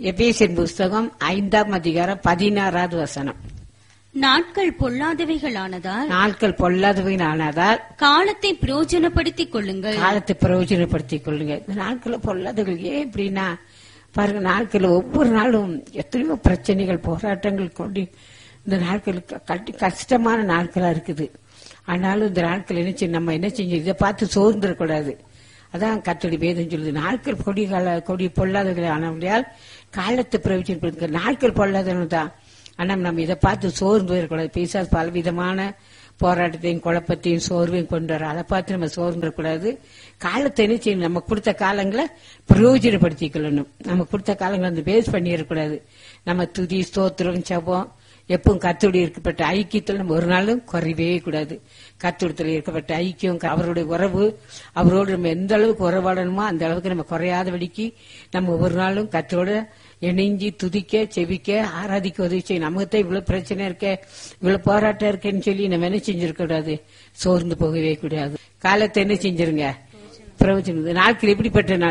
எபேசியர் புஸ்தகம் ஐந்தாம் அதிகாரம் பதினாறாவது வசனம் நாட்கள் பொல்லாதவைகளானதால் நாட்கள் பொல்லாதவையானதால் காலத்தை பிரயோஜனப்படுத்திக் கொள்ளுங்கள் காலத்தை பிரயோஜனப்படுத்திக் கொள்ளுங்க இந்த நாட்களை பொல்லாதவர்கள் ஏன் இப்படின்னா பாருங்க நாட்கள் ஒவ்வொரு நாளும் எத்தனையோ பிரச்சனைகள் போராட்டங்கள் கொண்டு இந்த நாட்களுக்கு கட்டி கஷ்டமான நாட்களா இருக்குது ஆனாலும் இந்த நாட்கள் என்ன செய்ய நம்ம என்ன செஞ்சு இதை பார்த்து சோர்ந்துடக்கூடாது அதான் கத்தடி வேதம் சொல்லுது நாட்கள் கொடி கால கொடி பொல்லாதவர்கள் ஆனவர்களால் காலத்தை பிரயோஜனப்படுத்துங்க நாட்கள் பொல்லாதவங்க தான் ஆனா நம்ம இதை பார்த்து சோர்ந்து போயிடக்கூடாது பேசாத பலவிதமான போராட்டத்தையும் குழப்பத்தையும் சோர்வையும் கொண்டு வர அதை பார்த்து நம்ம சோர்ந்துடக்கூடாது காலத்தை என்ன செய்யணும் நம்ம கொடுத்த காலங்களை பிரயோஜனப்படுத்திக் கொள்ளணும் நம்ம கொடுத்த காலங்களை வந்து பேஸ் பண்ணிடக்கூடாது நம்ம துதி ஸ்தோத்திரம் ஜபம் எப்பவும் கத்தோடு இருக்கப்பட்ட ஐக்கியத்தில் நம்ம ஒரு நாளும் குறையவே கூடாது கத்தோடத்தில் இருக்கப்பட்ட ஐக்கியம் அவருடைய உறவு அவரோடு நம்ம எந்த அளவுக்கு உறவாடணுமோ அந்த அளவுக்கு நம்ம குறையாதபடிக்கு நம்ம ஒவ்வொரு நாளும் கத்தோட இணைஞ்சி துதிக்க செவிக்க ஆராதிக்க உதவி செய்யும் நமக்கு தான் இவ்வளவு பிரச்சனை இருக்க இவ்வளவு போராட்டம் இருக்கேன்னு சொல்லி நம்ம என்ன செஞ்சிருக்க கூடாது சோர்ந்து போகவே கூடாது காலத்தை என்ன செஞ்சிருங்க பிரவச்சனம் நாட்கள் எப்படிப்பட்ட நாள்